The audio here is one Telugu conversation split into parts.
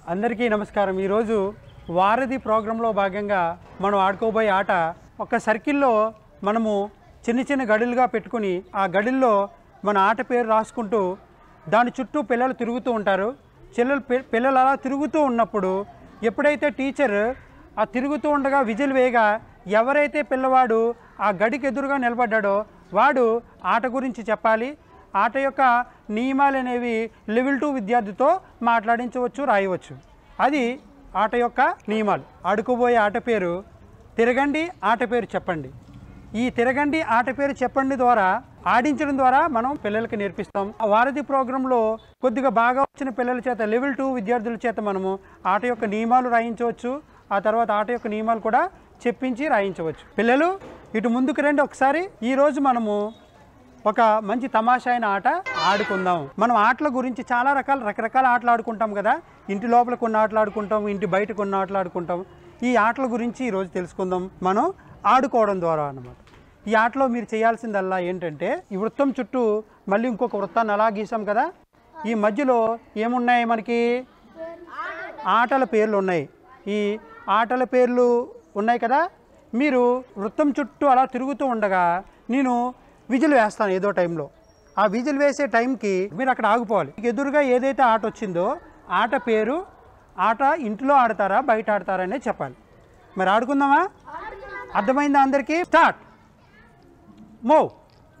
అందరికీ నమస్కారం ఈరోజు వారధి ప్రోగ్రాంలో భాగంగా మనం ఆడుకోబోయే ఆట ఒక సర్కిల్లో మనము చిన్న చిన్న గడులుగా పెట్టుకుని ఆ గడుల్లో మన ఆట పేరు రాసుకుంటూ దాని చుట్టూ పిల్లలు తిరుగుతూ ఉంటారు చిల్లలు పి- పిల్లలు అలా తిరుగుతూ ఉన్నప్పుడు ఎప్పుడైతే టీచర్ ఆ తిరుగుతూ ఉండగా విజిల్ వేయగా ఎవరైతే పిల్లవాడు ఆ గడికి ఎదురుగా నిలబడ్డాడో వాడు ఆట గురించి చెప్పాలి ఆట యొక్క నియమాలు అనేవి లెవెల్ టూ విద్యార్థితో మాట్లాడించవచ్చు రాయవచ్చు అది ఆట యొక్క నియమాలు ఆడుకోబోయే ఆట పేరు తిరగండి ఆట పేరు చెప్పండి ఈ తిరగండి ఆట పేరు చెప్పండి ద్వారా ఆడించడం ద్వారా మనం పిల్లలకి నేర్పిస్తాం ఆ వారధి ప్రోగ్రాంలో కొద్దిగా బాగా వచ్చిన పిల్లల చేత లెవెల్ టూ విద్యార్థుల చేత మనము ఆట యొక్క నియమాలు రాయించవచ్చు ఆ తర్వాత ఆట యొక్క నియమాలు కూడా చెప్పించి రాయించవచ్చు పిల్లలు ఇటు ముందుకు రండి ఒకసారి ఈరోజు మనము ఒక మంచి తమాషా అయిన ఆట ఆడుకుందాం మనం ఆటల గురించి చాలా రకాల రకరకాల ఆటలు ఆడుకుంటాం కదా ఇంటి లోపల కొన్ని ఆటలు ఆడుకుంటాం ఇంటి బయట కొన్ని ఆటలు ఆడుకుంటాం ఈ ఆటల గురించి ఈరోజు తెలుసుకుందాం మనం ఆడుకోవడం ద్వారా అన్నమాట ఈ ఆటలో మీరు చేయాల్సిందల్లా ఏంటంటే ఈ వృత్తం చుట్టూ మళ్ళీ ఇంకొక వృత్తాన్ని అలా గీసాం కదా ఈ మధ్యలో ఏమున్నాయి మనకి ఆటల పేర్లు ఉన్నాయి ఈ ఆటల పేర్లు ఉన్నాయి కదా మీరు వృత్తం చుట్టూ అలా తిరుగుతూ ఉండగా నేను విజిల్ వేస్తాను ఏదో టైంలో ఆ విజిల్ వేసే టైంకి మీరు అక్కడ ఆగిపోవాలి మీకు ఎదురుగా ఏదైతే ఆట వచ్చిందో ఆట పేరు ఆట ఇంట్లో ఆడతారా బయట ఆడతారా అనేది చెప్పాలి మరి ఆడుకుందామా అర్థమైందా అందరికీ స్టార్ట్ మూవ్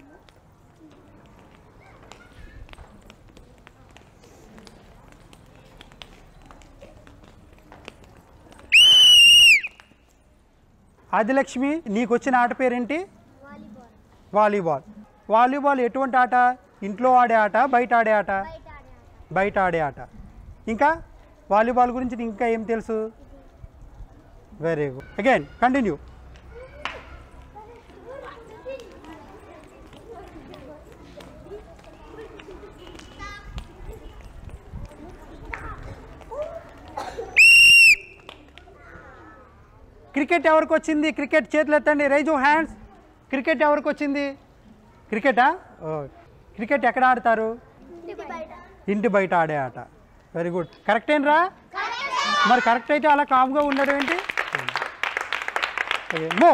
ఆదిలక్ష్మి నీకు వచ్చిన ఆట పేరేంటి వాలీబాల్ వాలీబాల్ ఎటువంటి ఆట ఇంట్లో ఆడే ఆట బయట ఆడే ఆట బయట ఆడే ఆట ఇంకా వాలీబాల్ గురించి నీకు ఇంకా ఏం తెలుసు very good again continue cricket ఎవరికి వచ్చింది క్రికెట్ చేతులు ఎత్తండి రైజ్ హ్యాండ్స్ క్రికెట్ ఎవరికి వచ్చింది క్రికెటా ఓ క్రికెట్ ఎక్కడ ఆడతారు ఇంటి బయట ఆడే ఆట వెరీ గుడ్ కరెక్ట్ ఏనరా మరి కరెక్ట్ అయితే అలా కామ్గా ఉండడం ఏంటి మో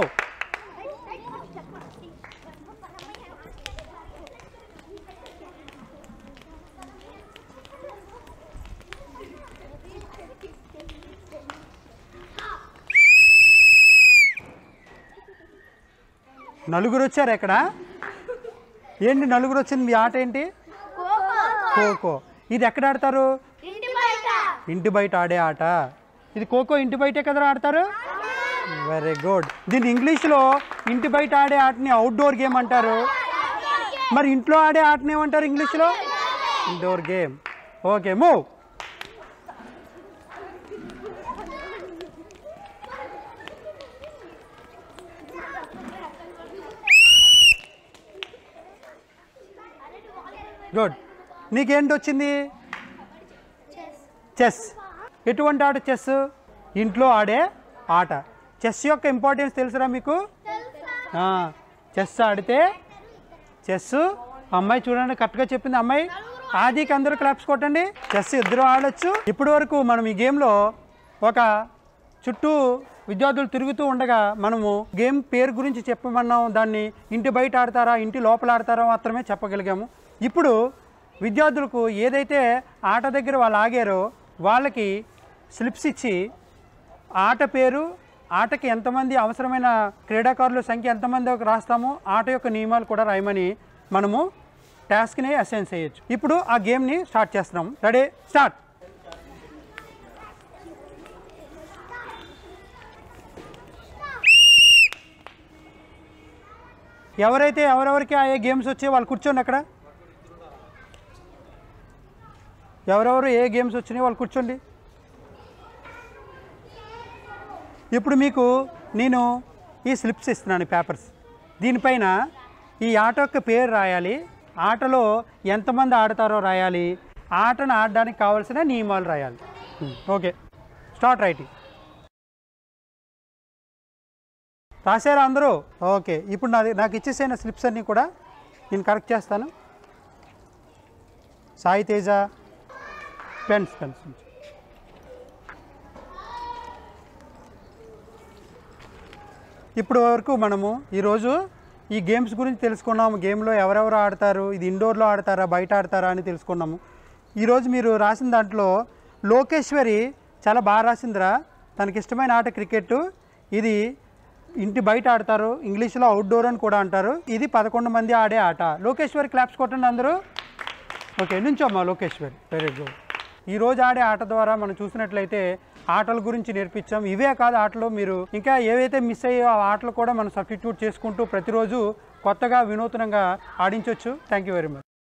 నలుగురు వచ్చారు ఎక్కడ ఏంటి నలుగురు వచ్చింది మీ ఆట ఏంటి ఖోఖో ఇది ఎక్కడ ఆడతారు ఇంటి బయట ఆడే ఆట ఇది ఖోఖో ఇంటి బయటే కదా ఆడతారు వెరీ గుడ్ దీన్ని ఇంగ్లీష్లో ఇంటి బయట ఆడే ఆటని అవుట్డోర్ గేమ్ అంటారు మరి ఇంట్లో ఆడే ఆటని ఏమంటారు ఇంగ్లీష్లో indoor game okay move good నీకేంటి వచ్చింది చెస్ ఎటువంటి ఆట చెస్ ఇంట్లో ఆడే ఆట చెస్ యొక్క ఇంపార్టెన్స్ తెలుసురా మీకు ఆ, చెస్ ఆడితే చెస్ అమ్మాయి చూడండి కరెక్ట్గా చెప్పింది అమ్మాయి ఆదికి అందరూ క్లాప్స్ కొట్టండి చెస్ ఇద్దరు ఆడొచ్చు ఇప్పటి వరకు మనం ఈ గేమ్లో ఒక చుట్టూ విద్యార్థులు తిరుగుతూ ఉండగా మనము గేమ్ పేరు గురించి చెప్పమన్నాం దాన్ని ఇంటి బయట ఆడతారా ఇంటి లోపల ఆడతారా మాత్రమే చెప్పగలిగాము ఇప్పుడు విద్యార్థులకు ఏదైతే ఆట దగ్గర వాళ్ళు ఆగారో వాళ్ళకి స్లిప్స్ ఇచ్చి ఆట పేరు ఆటకి ఎంతమంది అవసరమైన క్రీడాకారుల సంఖ్య ఎంతమంది రాస్తామో ఆట యొక్క నియమాలు కూడా రాయమని మనము టాస్క్ని అసైన్ చేయొచ్చు ఇప్పుడు ఆ గేమ్ని స్టార్ట్ చేస్తున్నాం రెడీ స్టార్ట్ ఎవరైతే ఎవరెవరికి ఆ గేమ్స్ వచ్చాయో వాళ్ళు కూర్చోండి అక్కడ ఎవరెవరు ఏ గేమ్స్ వచ్చినాయో వాళ్ళు కూర్చోండి ఇప్పుడు మీకు నేను ఈ స్లిప్స్ ఇస్తున్నాను పేపర్స్ దీనిపైన ఈ ఆట యొక్క పేరు రాయాలి ఆటలో ఎంతమంది ఆడతారో రాయాలి ఆటను ఆడడానికి కావాల్సిన నియమాలు రాయాలి ఓకే స్టార్ట్ రైటింగ్ రాశారా అందరూ ఓకే ఇప్పుడు నాది నాకు ఇచ్చేసిన స్లిప్స్ అన్నీ కూడా నేను కరెక్ట్ చేస్తాను సాయి తేజ పెన్స్ పెన్స్ ఇప్పుడు వరకు మనము ఈరోజు ఈ గేమ్స్ గురించి తెలుసుకున్నాము గేమ్లో ఎవరెవరు ఆడతారు ఇది ఇండోర్లో ఆడతారా బయట ఆడతారా అని తెలుసుకున్నాము ఈరోజు మీరు రాసిన దాంట్లో లోకేశ్వరి చాలా బాగా రాసిందిరా తనకి ఇష్టమైన ఆట క్రికెట్ ఇది ఇంటి బయట ఆడతారు ఇంగ్లీష్లో అవుట్డోర్ అని కూడా అంటారు ఇది పదకొండు మంది ఆడే ఆట లోకేశ్వరి క్లాప్స్ కొట్టండి అందరూ ఓకే నుంచోమ్మా లోకేశ్వరి వెరీ గుడ్ ఈ రోజు ఆడే ఆట ద్వారా మనం చూసినట్లయితే ఆటల గురించి నేర్పించాం ఇవే కాదు ఆటలు మీరు ఇంకా ఏవైతే మిస్ అయ్యో ఆ ఆటలు కూడా మనం సబ్స్టిట్యూట్ చేసుకుంటూ ప్రతిరోజు కొత్తగా వినూత్నంగా ఆడించవచ్చు థ్యాంక్ యూ వెరీ మచ్